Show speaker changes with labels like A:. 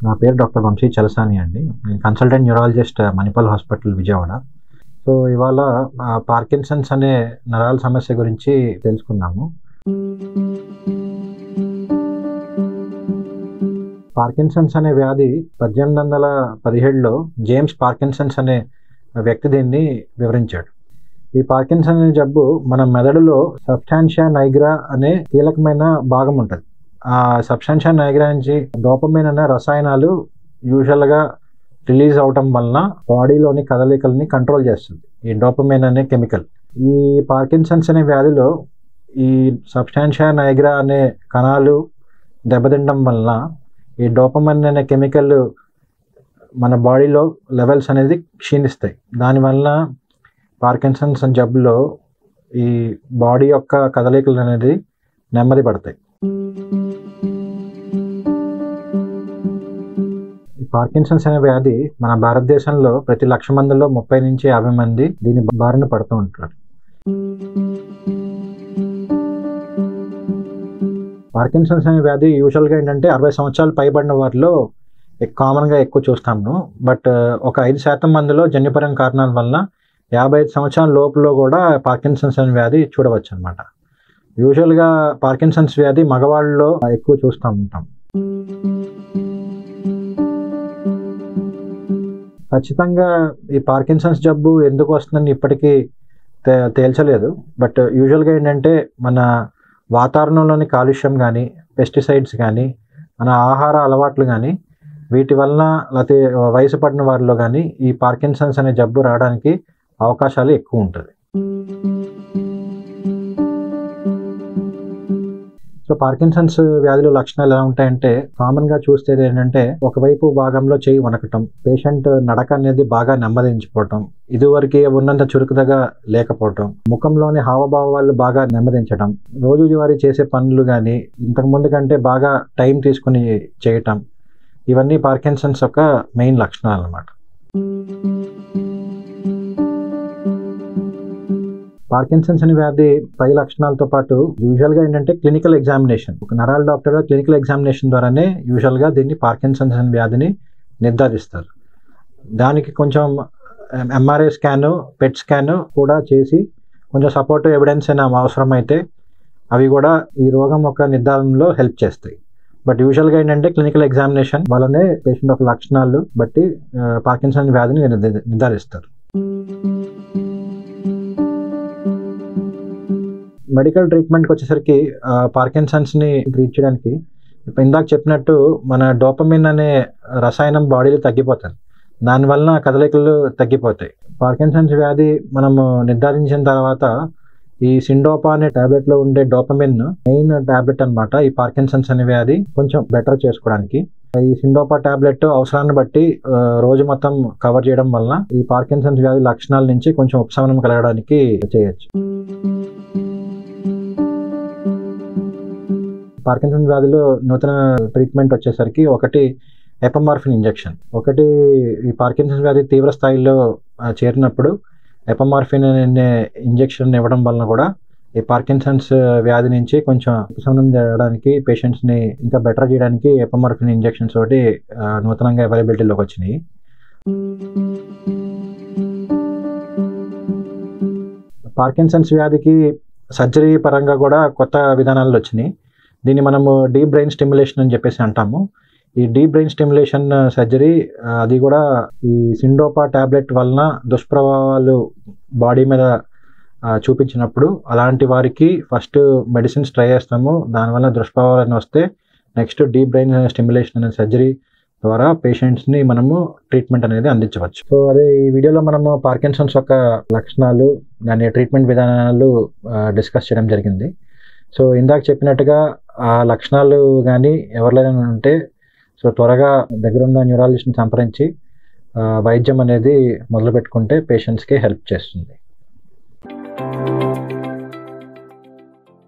A: నా పేరు డాక్టర్ వంశీ చలసాని అండి నేను consultant neurologist Manipal hospital Vijayawada so ఇవాళ ఆ, పార్కిన్సన్స్ అనే నరాల సమస్య గురించి తెలుసుకుందాము పార్కిన్సన్స్ అనే వ్యాధి పద్దెనిమిది వందల పదిహేడులో జేమ్స్ పార్కిన్సన్స్ అనే వ్యక్తి దీన్ని వివరించాడు ఈ పార్కిన్సన్ అనే జబ్బు మన మెదడులో సబ్స్టాన్షియా నైగ్రా అనే కీలకమైన భాగం ఉంటుంది ఆ సబ్స్టాన్షియా నైగ్రా నుంచి డోపమైన్ అనే రసాయనాలు యూజువల్గా రిలీజ్ అవటం వలన బాడీలోని కదలికల్ని కంట్రోల్ చేస్తుంది ఈ డోపమైన్ అనే కెమికల్ ఈ పార్కిన్సన్స్ అనే వ్యాధిలో ఈ సబ్స్టాన్షియా నైగ్రా అనే కణాలు దెబ్బతినడం వలన ఈ డోపమైన్ అనే కెమికల్ మన బాడీలో లెవెల్స్ అనేది క్షీణిస్తాయి దానివల్ల పార్కిన్సన్స్ జబ్బులో ఈ బాడీ యొక్క కదలికలు అనేది నెమ్మది పడతాయి ఈ పార్కిన్సన్స్ అనే వ్యాధి మన భారతదేశంలో ప్రతి లక్ష మందిలో ముప్పై నుంచి యాభై మంది దీని బారిన పడుతూ ఉంటారు పార్కిన్సన్స్ అనే వ్యాధి యూజువల్గా ఏంటంటే అరవై సంవత్సరాలు పైబడిన వారిలో కామన్గా ఎక్కువ చూస్తాము బట్ ఒక ఐదు శాతం మందిలో జన్యుపరమైన కారణాల వల్ల యాభై ఐదు సంవత్సరాల లోపులో కూడా పార్కిన్సన్స్ అనే వ్యాధి చూడవచ్చు అనమాట యూజువల్గా పార్కిన్సన్స్ వ్యాధి మగవాళ్ళలో ఎక్కువ చూస్తూ ఉంటాం ఖచ్చితంగా ఈ పార్కిన్సన్స్ జబ్బు ఎందుకు వస్తుందని ఇప్పటికీ తే తేల్చలేదు బట్ యూజువల్గా ఏంటంటే మన వాతావరణంలోని కాలుష్యం కానీ పెస్టిసైడ్స్ కానీ మన ఆహార అలవాట్లు కానీ వీటి వలన లేకపోతే వయసు పడిన వారిలో కానీ ఈ పార్కిన్సన్స్ అనే జబ్బు రావడానికి అవకాశాలు ఎక్కువ ఉంటుంది సో పార్కిన్సన్స్ వ్యాధుల లక్షణాలు ఎలా ఉంటాయంటే కామన్ గా చూస్తే ఏంటంటే ఒకవైపు భాగంలో చేయి వనకటం పేషెంట్ నడక అనేది బాగా నెమ్మదించిపోవటం ఇదివరకు ఉన్నంత చురుకుదగా లేకపోవటం ముఖంలోని హావభావాలు బాగా నెమ్మదించడం రోజువారీ చేసే పనులు కానీ ఇంతకు ముందు కంటే బాగా టైం తీసుకుని చేయటం ఇవన్నీ పార్కిన్సన్స్ యొక్క మెయిన్ లక్షణాలు అన్నమాట పార్కిన్సన్స్ అనే వ్యాధి పై లక్షణాలతో పాటు యూజువల్గా ఏంటంటే క్లినికల్ ఎగ్జామినేషన్ ఒక నరాల డాక్టర్ క్లినికల్ ఎగ్జామినేషన్ ద్వారానే యూజువల్గా దీన్ని పార్కిన్సన్స్ అనే వ్యాధిని నిర్ధారిస్తారు దానికి కొంచెం ఎంఆర్ఐ స్కాను పెట్ స్కాన్ కూడా చేసి కొంచెం సపోర్టివ్ ఎవిడెన్స్ అయినా అవసరమైతే అవి కూడా ఈ రోగం యొక్క నిర్ధారణలో హెల్ప్ చేస్తాయి బట్ యూజువల్గా ఏంటంటే క్లినికల్ ఎగ్జామినేషన్ వల్లనే పేషెంట్ యొక్క లక్షణాలు బట్టి పార్కిన్సన్ వ్యాధిని నిర్ధ- నిర్ధారిస్తారు మెడికల్ ట్రీట్మెంట్కి వచ్చేసరికి పార్కిన్సన్స్ని ట్రీట్ చేయడానికి ఇప్పుడు ఇందాక చెప్పినట్టు మన డోపమిన్ అనే రసాయనం బాడీలో తగ్గిపోతుంది దానివల్ల కదలికలు తగ్గిపోతాయి పార్కిన్సన్స్ వ్యాధి మనము నిర్ధారించిన తర్వాత ఈ సిండోపా అనే టాబ్లెట్ లో ఉండే డోపమిన్ మెయిన్ టాబ్లెట్ అన్నమాట ఈ పార్కిన్సన్స్ అనే వ్యాధి కొంచెం బెటర్ చేసుకోవడానికి ఈ సిండోపా టాబ్లెట్ అవసరాన్ని బట్టి ఆ, రోజు మొత్తం కవర్ చేయడం వలన ఈ పార్కిన్సన్స్ వ్యాధి లక్షణాల నుంచి కొంచెం ఉపశమనం కలగడానికి చేయొచ్చు పార్కిన్సన్ వ్యాధిలో నూతన ట్రీట్మెంట్ వచ్చేసరికి ఒకటి ఎపమార్ఫిన్ ఇంజెక్షన్ ఒకటి ఈ పార్కిన్సన్ వ్యాధి తీవ్ర స్థాయిలో ఆ, చేరినప్పుడు ఎపమార్ఫిన్ అనే ఇంజెక్షన్ ఇవ్వడం వలన కూడా ఈ పార్కిన్సన్స్ వ్యాధి నుంచి కొంచెం ఉపశమనం చేయడానికి పేషెంట్స్ని ఇంకా బెటర్ చేయడానికి ఎపమార్ఫిన్ ఇంజెక్షన్స్ ఒకటి ఆ, నూతనంగా అవైలబిలిటీలోకి వచ్చినాయి పార్కిన్సన్స్ వ్యాధికి సర్జరీ పరంగా కూడా కొత్త విధానాలు వచ్చినాయి దీన్ని మనము డీప్ బ్రెయిన్ స్టిమ్యులేషన్ అని చెప్పేసి అంటాము ఈ డీప్ బ్రెయిన్ స్టిమ్యులేషన్ సర్జరీ ఆ, అది కూడా ఈ సిండోపా టాబ్లెట్ వలన దుష్ప్రభావాలు బాడీ మీద ఆ, చూపించినప్పుడు అలాంటి వారికి ఫస్ట్ మెడిసిన్స్ ట్రై చేస్తాము దానివల్ల దుష్ప్రభావాలు వస్తే నెక్స్ట్ డీప్ బ్రెయిన్ స్టిమ్యులేషన్ అనే సర్జరీ ద్వారా పేషెంట్స్ని మనము ట్రీట్మెంట్ అనేది అందించవచ్చు సో అదే ఈ వీడియోలో మనము పార్కిన్సన్స్ యొక్క లక్షణాలు దాని ట్రీట్మెంట్ విధానాలు డిస్కస్ చేయడం జరిగింది సో ఇందాక చెప్పినట్టుగా ఆ లక్షణాలు కానీ ఎవరిలో ఉంటే సో త్వరగా దగ్గరున్న న్యూరాలజిస్ట్ని సంప్రదించి ఆ, వైద్యం అనేది మొదలు పెట్టుకుంటే పేషెంట్స్కి హెల్ప్ చేస్తుంది